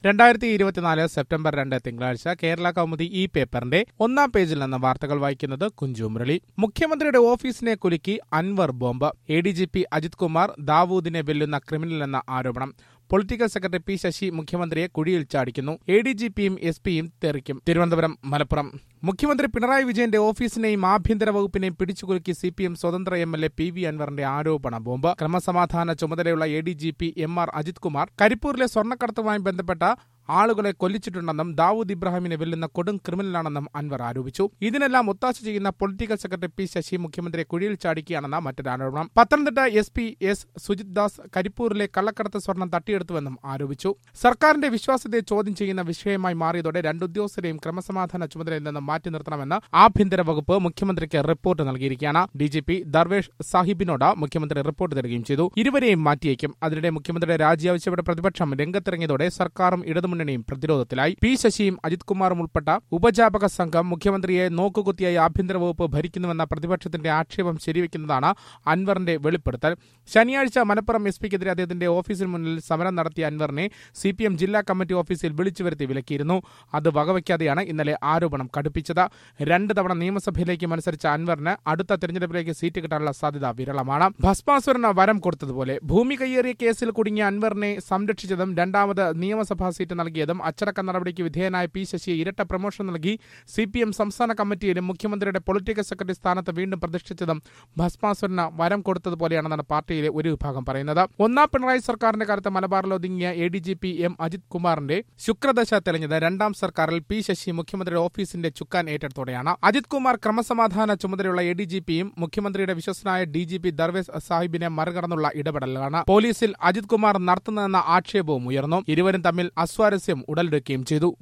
രണ്ടായിരത്തി ഇരുപത്തിനാല് സെപ്റ്റംബർ രണ്ട് തിങ്കളാഴ്ച കേരള കൗമുദി ഈ പേപ്പറിന്റെ ഒന്നാം പേജിൽ നിന്ന് വാർത്തകൾ വായിക്കുന്നത് കുഞ്ചു മുരളി മുഖ്യമന്ത്രിയുടെ ഓഫീസിനെ കുലുക്കി Anvar bomb A D G P Ajith Kumar ദാവൂദിനെ വെല്ലുന്ന ക്രിമിനൽ എന്ന ആരോപണം പൊളിറ്റിക്കൽ സെക്രട്ടറി പി ശശി മുഖ്യമന്ത്രിയെ കുഴിയിൽ ചാടിക്കുന്നു എ ഡി ജി പിയും എസ് പിയും തെറിക്കും തിരുവനന്തപുരം മലപ്പുറം മുഖ്യമന്ത്രി പിണറായി വിജയന്റെ ഓഫീസിനെയും ആഭ്യന്തര വകുപ്പിനെയും പിടിച്ചുകുലുക്കി സി പി എം സ്വതന്ത്ര M L A P V അൻവറിന്റെ ആരോപണ ബോംബ് ക്രമസമാധാന ചുമതലയുള്ള A D G P M R Ajith Kumar കരിപ്പൂരിലെ സ്വർണ്ണക്കടത്തുമായി ബന്ധപ്പെട്ട ആളുകളെ കൊല്ലിച്ചിട്ടുണ്ടെന്നും ദാവൂദ് ഇബ്രാഹിമിനെ വെല്ലുന്ന കൊടും ക്രിമിനലാണെന്നും അൻവർ ആരോപിച്ചു ഇതിനെല്ലാം ഒത്താശ ചെയ്യുന്ന പൊളിറ്റിക്കൽ സെക്രട്ടറി പി ശശി മുഖ്യമന്ത്രിയെ കുഴിയിൽ ചാടിക്കുകയാണെന്ന മറ്റൊരു ആരോപണം Pathanamthitta S P S Sujith Das കരിപ്പൂരിലെ കള്ളക്കടത്ത് സ്വർണം തട്ടിയെടുത്തുവെന്നും ആരോപിച്ചു സർക്കാരിന്റെ വിശ്വാസ്യതയെ ചോദ്യം ചെയ്യുന്ന വിഷയമായി മാറിയതോടെ രണ്ട് ഉദ്യോഗസ്ഥരെയും ക്രമസമാധാന ചുമതലയിൽ നിന്ന് മാറ്റി നിർത്തണമെന്ന് ആഭ്യന്തര വകുപ്പ് മുഖ്യമന്ത്രിക്ക് റിപ്പോർട്ട് നൽകിയിരിക്കുകയാണ് ഡി ജി പി ദർവേഷ് സാഹിബിനോട് മുഖ്യമന്ത്രി റിപ്പോർട്ട് തരികയും ചെയ്തു ഇരുവരെയും മാറ്റിയേക്കും അതിനിടെ മുഖ്യമന്ത്രിയുടെ രാജി ആവശ്യപ്പെട്ട പ്രതിപക്ഷം രംഗത്തിറങ്ങിയതോടെ സർക്കാരും ഇടതുമുന്നണിയും പ്രതിരോധത്തിലായി പി ശശിയും അജിത് കുമാറും ഉൾപ്പെട്ട ഉപജാപക സംഘം മുഖ്യമന്ത്രിയെ നോക്കുകുത്തിയായി ആഭ്യന്തര വകുപ്പ് ഭരിക്കുന്നുവെന്ന പ്രതിപക്ഷത്തിന്റെ ആക്ഷേപം ശരിവെക്കുന്നതാണ് അൻവറിന്റെ വെളിപ്പെടുത്തൽ ശനിയാഴ്ച മലപ്പുറം എസ് പിക്കെതിരെ അദ്ദേഹത്തിന്റെ ഓഫീസിന് മുന്നിൽ സമരം നടത്തിയ അൻവറിനെ സി പി എം ജില്ലാ കമ്മിറ്റി ഓഫീസിൽ വിളിച്ചു വരുത്തി വിലക്കിയിരുന്നു അത് വകവയ്ക്കാതെയാണ് ഇന്നലെ ആരോപണം കടുപ്പിച്ചത് രണ്ട് തവണ നിയമസഭയിലേക്ക് മത്സരിച്ച അൻവറിന് അടുത്ത തെരഞ്ഞെടുപ്പിലേക്ക് സീറ്റ് കിട്ടാനുള്ള സാധ്യത വിരളമാണ് ഭസ്മാസുരന് വരം കൊടുത്തതുപോലെ ഭൂമി കയ്യേറിയ കേസിൽ കുടുങ്ങിയ അൻവറിനെ സംരക്ഷിച്ചതും രണ്ടാമത് നിയമസഭാ സീറ്റ് നൽകിയതും അച്ചടക്ക നടപടിക്ക് വിധേയനായ പി ശശിയെ ഇരട്ട പ്രമോഷൻ നൽകി സി പി എം സംസ്ഥാന കമ്മിറ്റിയിലും മുഖ്യമന്ത്രിയുടെ പൊളിറ്റിക്കൽ സെക്രട്ടറി സ്ഥാനത്ത് വീണ്ടും പ്രതിഷ്ഠിച്ചതും ഭസ്മാസുരന് വരം കൊടുത്തതുപോലെയാണെന്നാണ് പാർട്ടിയിലെ ഒരു വിഭാഗം പറയുന്നത് ഒന്നാം പിണറായി സർക്കാരിന്റെ കാലത്ത് മലബാറിൽ ഒതുങ്ങിയ A D G P M Ajith കുമാറിന്റെ ശുക്രദശ തെളിഞ്ഞത് രണ്ടാം സർക്കാരിൽ പി ശശി മുഖ്യമന്ത്രിയുടെ ഓഫീസിന്റെ ചുക്കാൻ ഏറ്റെടുത്തോടെയാണ് അജിത് കുമാർ ക്രമസമാധാന ചുമതലയുള്ള എ ഡി ജി പിയും മുഖ്യമന്ത്രിയുടെ വിശ്വസനായ ഡി ജി പി ദർവേസ് സാഹിബിനെ മറികടന്നുള്ള ഇടപെടലാണ് പോലീസിൽ അജിത് കുമാർ നടത്തുന്നതെന്ന ആക്ഷേപവും ഉയർന്നു ഇരുവരും തമ്മിൽ അസ്വാരസ്യം ഉടലെടുക്കുകയും ചെയ്തു